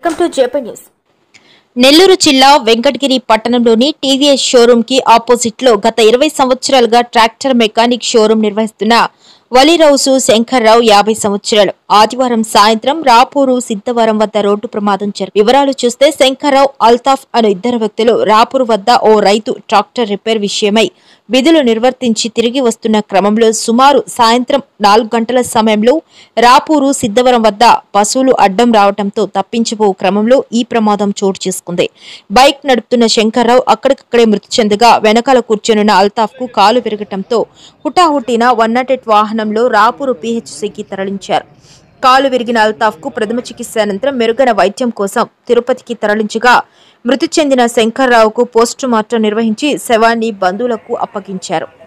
welcome to JP news Nellore జిల్లా వెంకటగిరి పట్టణంలోని TVS showroom కి ఆపోజిట్ లో గత ఇరవై సంవత్సరాలుగా ట్రాక్టర్ మెకానిక్ షోరూం నిర్వహిస్తున్న వలిరౌసు శంకర్రావు యాభై సంవత్సరాలు ఆదివారం సాయంత్రం రాపూరు సిద్ధవరం వద్ద రోడ్డు ప్రమాదం జరిగింది వివరాలు చూస్తే శంకర్రావు అల్తాఫ్ అను ఇద్దరు వ్యక్తులు రాపూరు వద్ద ఓ రైతు ట్రాక్టర్ రిపేర్ విషయమై విధులు నిర్వర్తించి తిరిగి వస్తున్న క్రమంలో సుమారు సాయంత్రం నాలుగు గంటల సమయంలో రాపూరు సిద్ధవరం వద్ద పశువులు అడ్డం రావడంతో తప్పించబో క్రమంలో ఈ ప్రమాదం చోటు చేసుకుంది బైక్ నడుపుతున్న శంకర్రావు అక్కడికక్కడే మృతి చెందగా వెనకాల కూర్చొనున్న అల్తాఫ్ కు కాలు విరగటంతో హుటాహుటిన వన్ నాట్ ఎయిట్ వాహనంలో రాపూరు పీహెచ్సికి తరలించారు కాలు విరిగిన అల్తాఫ్ కు ప్రథమ చికిత్స అనంతరం మెరుగైన వైద్యం కోసం తిరుపతికి తరలించగా మృతి చెందిన శంకర్రావుకు పోస్టు మార్టం నిర్వహించి శవాన్ని బంధువులకు అప్పగించారు